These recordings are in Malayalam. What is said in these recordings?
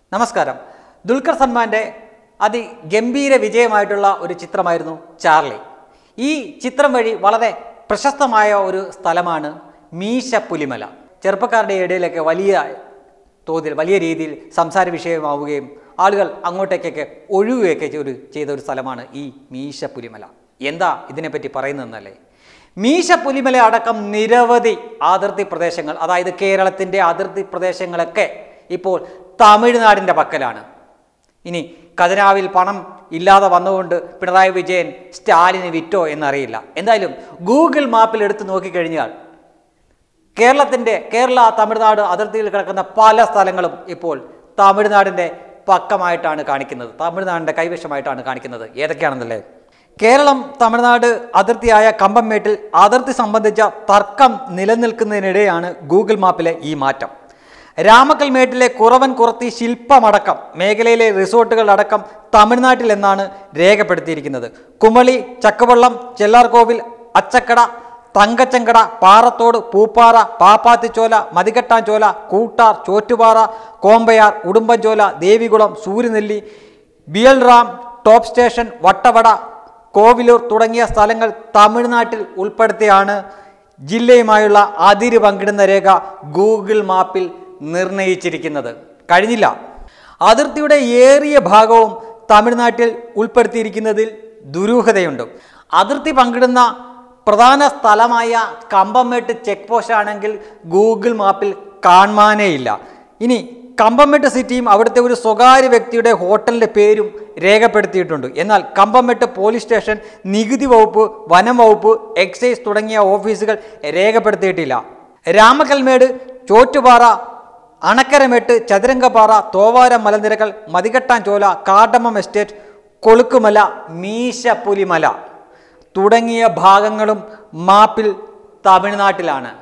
നമസ്കാരം ദുൽഖർ സൽമാൻ്റെ അതിഗംഭീര വിജയമായിട്ടുള്ള ഒരു ചിത്രമായിരുന്നു ചാർലി ഈ ചിത്രം വഴി വളരെ പ്രശസ്തമായ ഒരു സ്ഥലമാണ് മീശ പുലിമല ചെറുപ്പക്കാരുടെ ഇടയിലൊക്കെ വലിയ തോതിൽ വലിയ രീതിയിൽ സംസാര വിഷയമാവുകയും ആളുകൾ അങ്ങോട്ടേക്കൊക്കെ ഒഴുകുകയൊക്കെ ഒരു ചെയ്ത ഒരു സ്ഥലമാണ് ഈ മീശ പുലിമല എന്താ ഇതിനെപ്പറ്റി പറയുന്നതെന്നല്ലേ മീശ പുലിമല അടക്കം നിരവധി അതിർത്തി പ്രദേശങ്ങൾ അതായത് കേരളത്തിൻ്റെ അതിർത്തി പ്രദേശങ്ങളൊക്കെ ഇപ്പോൾ തമിഴ്നാടിൻ്റെ പക്കലാണ് ഇനി ഖജനാവിൽ പണം ഇല്ലാതെ വന്നുകൊണ്ട് പിണറായി വിജയൻ സ്റ്റാലിന് വിറ്റോ എന്നറിയില്ല എന്തായാലും ഗൂഗിൾ മാപ്പിൽ എടുത്ത് നോക്കിക്കഴിഞ്ഞാൽ കേരളത്തിൻ്റെ കേരള തമിഴ്നാട് അതിർത്തിയിൽ കിടക്കുന്ന പല സ്ഥലങ്ങളും ഇപ്പോൾ തമിഴ്നാടിൻ്റെ പക്കമായിട്ടാണ് കാണിക്കുന്നത് തമിഴ്നാടിൻ്റെ കൈവശമായിട്ടാണ് കാണിക്കുന്നത് ഏതൊക്കെയാണെന്നല്ലേ കേരളം തമിഴ്നാട് അതിർത്തിയായ കമ്പംമേട്ടിൽ അതിർത്തി സംബന്ധിച്ച തർക്കം നിലനിൽക്കുന്നതിനിടെയാണ് ഗൂഗിൾ മാപ്പിലെ ഈ മാറ്റം രാമക്കൽമേട്ടിലെ കുറവൻ കുറത്തി ശില്പമടക്കം മേഖലയിലെ റിസോർട്ടുകളടക്കം തമിഴ്നാട്ടിൽ എന്നാണ് രേഖപ്പെടുത്തിയിരിക്കുന്നത് കുമളി ചക്കവള്ളം ചെല്ലാർകോവിൽ അച്ചക്കട തങ്കച്ചങ്കട പാറത്തോട് പൂപ്പാറ പാപ്പാത്തിച്ചോല മതികെട്ടാഞ്ചോല കൂട്ടാർ ചോറ്റുപാറ കോമ്പയാർ ഉടുമ്പൻചോല ദേവികുളം സൂര്യനെല്ലി ബിയൽറാം ടോപ്പ് സ്റ്റേഷൻ വട്ടവട കോവിലൂർ തുടങ്ങിയ സ്ഥലങ്ങൾ തമിഴ്നാട്ടിൽ ഉൾപ്പെടുത്തിയാണ് ജില്ലയുമായുള്ള അതിര് പങ്കിടുന്ന രേഖ ഗൂഗിൾ മാപ്പിൽ നിർണയിച്ചിരിക്കുന്നത് കഴിഞ്ഞില്ല അതിർത്തിയുടെ ഏറിയ ഭാഗവും തമിഴ്നാട്ടിൽ ഉൾപ്പെടുത്തിയിരിക്കുന്നതിൽ ദുരൂഹതയുണ്ട് അതിർത്തി പങ്കിടുന്ന പ്രധാന സ്ഥലമായ കമ്പംമേട്ട് ചെക്ക് പോസ്റ്റ് ആണെങ്കിൽ ഗൂഗിൾ മാപ്പിൽ കാണാനേയില്ല ഇനി കമ്പംമെട്ട് സിറ്റിയും അവിടുത്തെ ഒരു സ്വകാര്യ വ്യക്തിയുടെ ഹോട്ടലിൻ്റെ പേരും രേഖപ്പെടുത്തിയിട്ടുണ്ട് എന്നാൽ കമ്പംമെട്ട് പോലീസ് സ്റ്റേഷൻ നികുതി വകുപ്പ് വനം വകുപ്പ് എക്സൈസ് തുടങ്ങിയ ഓഫീസുകൾ രേഖപ്പെടുത്തിയിട്ടില്ല രാമകൽമേട് ചോറ്റുപാറ അണക്കരമെട്ട് ചതുരംഗപ്പാറ തോവാരം മലനിരകൾ മതികെട്ടാഞ്ചോല കാട്ടമ്മം എസ്റ്റേറ്റ് കൊളുക്കുമല മീശപ്പുലിമല തുടങ്ങിയ ഭാഗങ്ങളും മാപ്പിൽ തമിഴ്നാട്ടിലാണ്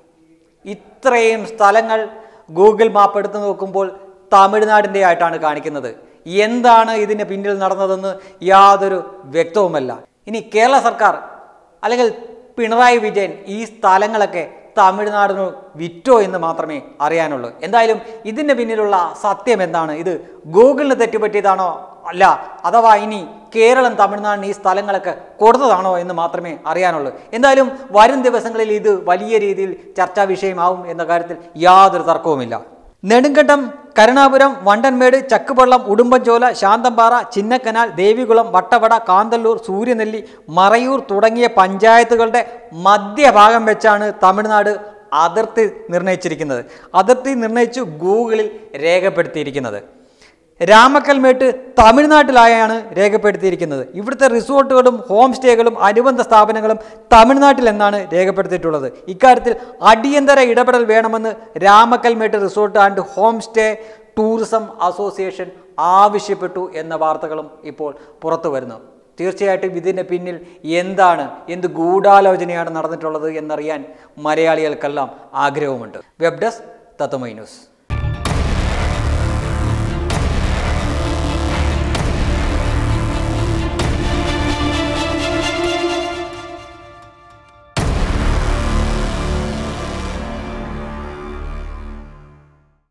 ഇത്രയും സ്ഥലങ്ങൾ ഗൂഗിൾ മാപ്പ് എടുത്ത് നോക്കുമ്പോൾ തമിഴ്നാടിൻ്റെ ആയിട്ടാണ് കാണിക്കുന്നത് എന്താണ് ഇതിന് പിന്നിൽ നടന്നതെന്ന് യാതൊരു വ്യക്തവുമല്ല ഇനി കേരള സർക്കാർ അല്ലെങ്കിൽ പിണറായി വിജയൻ ഈ സ്ഥലങ്ങളൊക്കെ തമിഴ്നാടിന് വിറ്റോ എന്ന് മാത്രമേ അറിയാനുള്ളൂ എന്തായാലും ഇതിന് പിന്നിലുള്ള സത്യം എന്താണ് ഇത് ഗൂഗിളിന് തെറ്റുപറ്റിയതാണോ അല്ല അഥവാ ഇനി കേരളം തമിഴ്നാടിന് ഈ സ്ഥലങ്ങളൊക്കെ കൊടുത്തതാണോ എന്ന് മാത്രമേ അറിയാനുള്ളൂ എന്തായാലും വരും ദിവസങ്ങളിൽ ഇത് വലിയ രീതിയിൽ ചർച്ചാ വിഷയമാവും എന്ന കാര്യത്തിൽ യാതൊരു തർക്കവുമില്ല നെടുങ്കണ്ടം കരുണാപുരം വണ്ടൻമേട് ചക്കുപള്ളം ഉടുമ്പൻചോല ശാന്തമ്പാറ ചിന്നക്കനാൽ ദേവികുളം വട്ടവട കാന്തല്ലൂർ സൂര്യനെല്ലി മറയൂർ തുടങ്ങിയ പഞ്ചായത്തുകളുടെ മധ്യഭാഗം വെച്ചാണ് തമിഴ്നാട് അതിർത്തി നിർണയിച്ചിരിക്കുന്നത് അതിർത്തി നിർണയിച്ചു ഗൂഗിളിൽ രേഖപ്പെടുത്തിയിരിക്കുന്നത് രാമക്കൽമേട്ട് തമിഴ്നാട്ടിലായാണ് രേഖപ്പെടുത്തിയിരിക്കുന്നത് ഇവിടുത്തെ റിസോർട്ടുകളും ഹോം സ്റ്റേകളും അനുബന്ധ സ്ഥാപനങ്ങളും തമിഴ്നാട്ടിൽ എന്നാണ് രേഖപ്പെടുത്തിയിട്ടുള്ളത് ഇക്കാര്യത്തിൽ അടിയന്തര ഇടപെടൽ വേണമെന്ന് Ramakkalmedu resort and home stay tourism association ആവശ്യപ്പെട്ടു എന്ന വാർത്തകളും ഇപ്പോൾ പുറത്തു വരുന്നു തീർച്ചയായിട്ടും ഇതിൻ്റെ പിന്നിൽ എന്താണ് എന്ത് ഗൂഢാലോചനയാണ് നടന്നിട്ടുള്ളത് എന്നറിയാൻ മലയാളികൾക്കെല്ലാം ആഗ്രഹവുമുണ്ട് വെബ് ഡെസ്ക് തത്വമൈ ന്യൂസ്